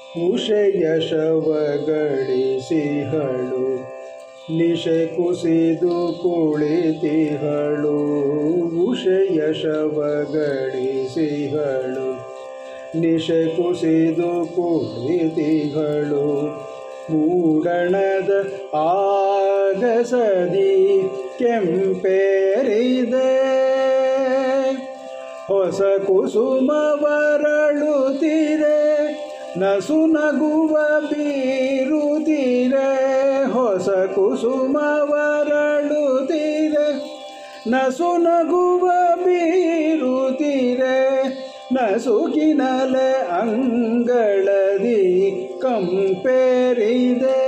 ಉಷೆಯ ಶವಗಳಿಸಿಹಳು ನಿಶೆ ಕುಸಿದು ಕುಳಿತಿಹಳು ಉಷೆಯ ಶವಗಳಿಸಿಹಳು ನಿಶೆ ಕುಸಿದು ಕುಳಿತಿಹಳು ಮೂಡಣದ ಆಗಸದಿ ಕೆಂಪೇರಿದೆ ಹೊಸ ಕುಸುಮವರಳುತ್ತಿರೆ ನಸು ನಗುವ ಬೀರುತ್ತಿರೆ ಹೊಸ ಕುಸುಮವರಳುತ್ತಿರೆ ನಸು ನಗುವ ಬೀರುತ್ತಿರೆ ನಸುಕಿನಲೆ ಅಂಗಳದಿ ಕಂಪೇರಿದೆ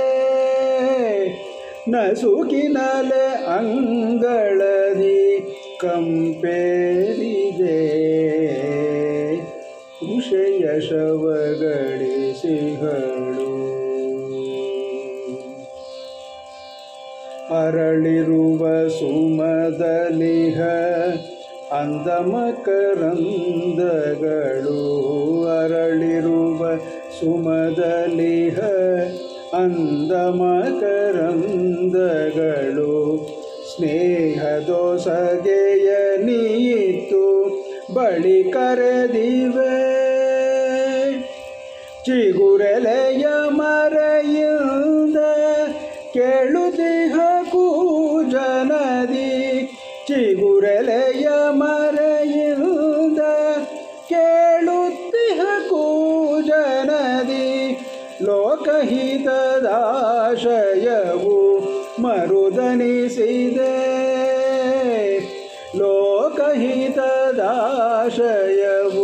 ನಸುಕಿನಲೆ ಅಂಗಳದಿ ಕಂಪೇರಿದೆ ಉಷಯ ಶವಗಳಿಸಿಗಳು ಅರಳಿರುವ ಸುಮದಲಿಹ ಅಂದಮಕರಂದಗಳು ಅರಳಿರುವ ಸುಮದಲಿಹ ಅಂದಮಕರಂದಗಳು ಸ್ನೇಹದೊಸಗೆಯ ನೀತು ಬಳಿ ಕರೆದಿವೆ ಚಿಗುರೆಲೆಯ ಮರೆಯಿಂದ ಕೇಳುತ್ತಿಹ ಕೂಜನದಿ ಚಿಗುರೆಲೆಯ ಮರೆಯಿಂದ ಕೇಳುತ್ತಿಹ ಕೂಜನದಿ ಲೋಕಹಿತದಾಶಯವು ಮರುದನಿಸಿದೆ ಲೋಕಹಿತದಾಶಯವು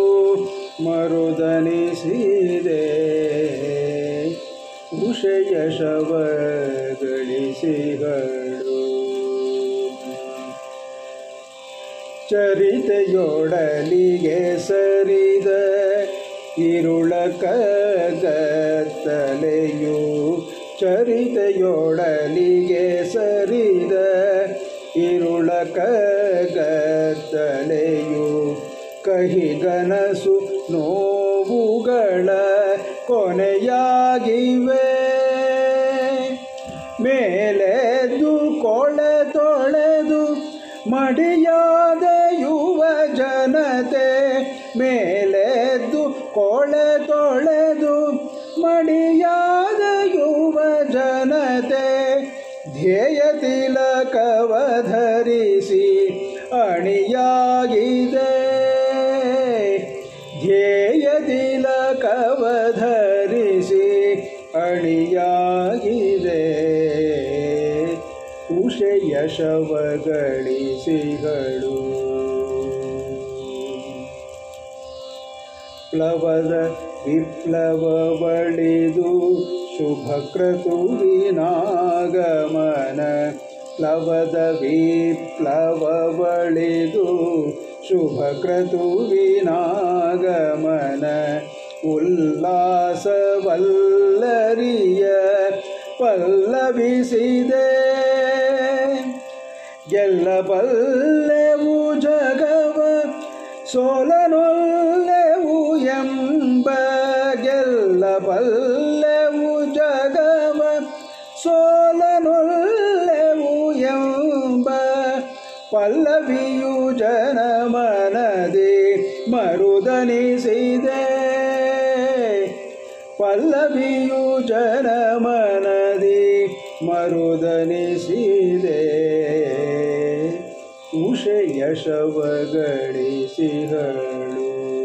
ಮರುದನಿಸಿದೆ ಉಷಯ ಶವಗಳಿಸಿಗಳು ಚರಿತೆಯೊಡಲಿಗೆ ಸರಿದ ಇರುಳ ಕಗತ್ತಲೆಯು ಚರಿತೆಯೊಡಲಿಗೆ ಸರಿದ ಇರುಳ ಕಗತ್ತಲೆಯು ಕಹಿಗನಸು ನೋವುಗಳ ಕೊನೆಯಾಗಿವೆ ಮೇಲೆದ್ದು ಕೊಳೆ ತೊಳೆದು ಮಡಿಯಾದ ಯುವ ಜನತೆ ಮೇಲೆದ್ದು ಕೊಳೆ ತೊಳೆದು ಮಡಿಯಾದ ಯುವ ಜನತೆ ಧ್ಯೇಯ ತಿಲಕವ ಧರಿಸಿ ಅಣಿಯಾಗಿದೆ ಧ್ಯೇಯ ತಿಲಕವ ಧರಿಸಿ ಅಣಿಯಾಗಿದೆ ಉಷೆಯ ಶವಗಳಿಸಿಗಳು ಪ್ಲವದ ವಿಪ್ಲವ ಬಳಿದು ಶುಭ ಕ್ರತುವಿನಾಗಮನ ಪ್ಲವದ ವಿಪ್ಲವ ಬಳಿದು ಶುಭ ಕ್ರತುವಿನಾಗಮನ ಉಲ್ಲಾಸವಲ್ಲರಿಯ ಪಲ್ಲವಿಸಿದೆ ಗೆಲ್ಲಬಲ್ಲೆವು ಜಗವ ಸೋಲನೊಲ್ಲೆವು ಎಂಬ ಗೆಲ್ಲಬಲ್ಲೆವು ಜಗವ ಸೋಲನೊಲ್ಲೆವು ಎಂಬ ಪಲ್ಲವಿಯು ಜನಮನದಿ ಮರುದನಿಸಿದೆ ಪಲ್ಲವಿಯು ಜನಮನದಿ ಮರುದನಿಸಿದೆ ಉಷೆಯ ಶವಗಳಿಸಿಹಳು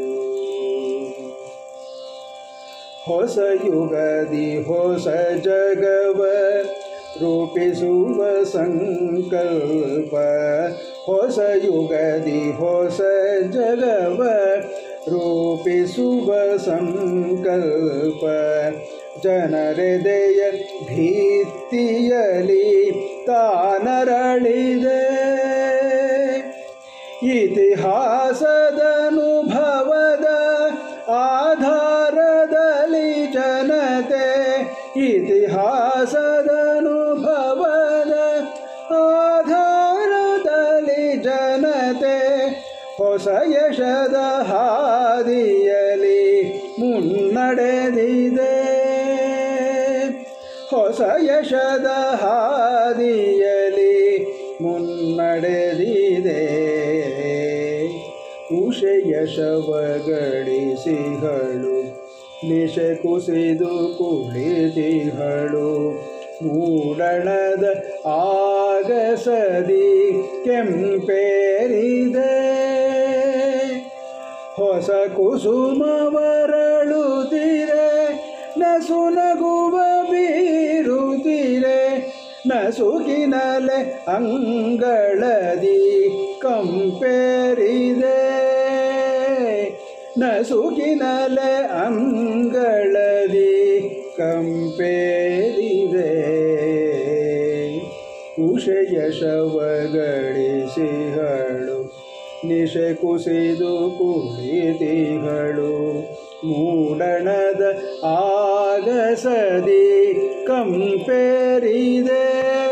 ಹೊಸ ಯುಗದಿ ಹೊಸ ಜಗವ ರೂಪಿಸುವ ಸಂಕಲ್ಪ ಹೊಸ ಯುಗದಿ ಹೊಸ ಜಗವ ರೂಪಿಸುವ ಸಂಕಲ್ಪ ಜನರೆದೆಯ ಭೀತಿಯಲಿ ತಾನರಳಿದೆ ಇತಿಹಾಸದನುಭವದ ಆಧಾರದಲ್ಲಿ ಜನತೆ ಇತಿಹಾಸದನುಭವದ ಆಧಾರದಲ್ಲಿ ಜನತೆ ಹೊಸ ಯಶದ ಹಾದಿಯಲಿ ಮುನ್ನಡೆದಿದೆ ಮುನ್ನಡೆದಿದೆ ಹೊಸ ಯಶದ ಹಾದಿಯಲಿ ಮುನ್ನಡೆದಿದೆ ಉಷೆಯ ಶವಗಳಿಸಿಹಳು ನಿಶೆ ಕುಸಿದು ಕುಳಿತಿಹಳು ಮೂಡಣದ ಆಗಸದಿ ಕೆಂಪೇರಿದೆ ಹೊಸ ಕುಸುಮವರಳುತ್ತಿರೆ ನಸು ನಗುವ ಬೀರುತ್ತಿರೆ ನಸುಕಿನಲೆ ಅಂಗಳದಿ ಕಂಪೇರಿದೆ ನಸುಕಿನಲೆ ಅಂಗಳದಿ ಕಂಪೇರಿದೆ ಉಷಯ ಶವಗಳಿಸಿಹಳು ನಿಶೆ ಕುಸಿದು ಕುಳಿತಿಹಳು ಮೂಡಣದ ಆಗಸದಿ ಕಂಪೇರಿದೆ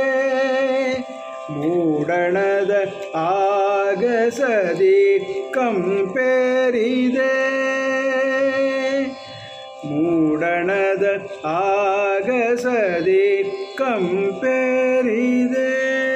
ಮೂಡಣದ ಆಗಸದಿ ಕಂಪೇರಿದೆ ಮೂಡಣದ ಆಗಸದಿ ಕಂಪೇರಿದೆ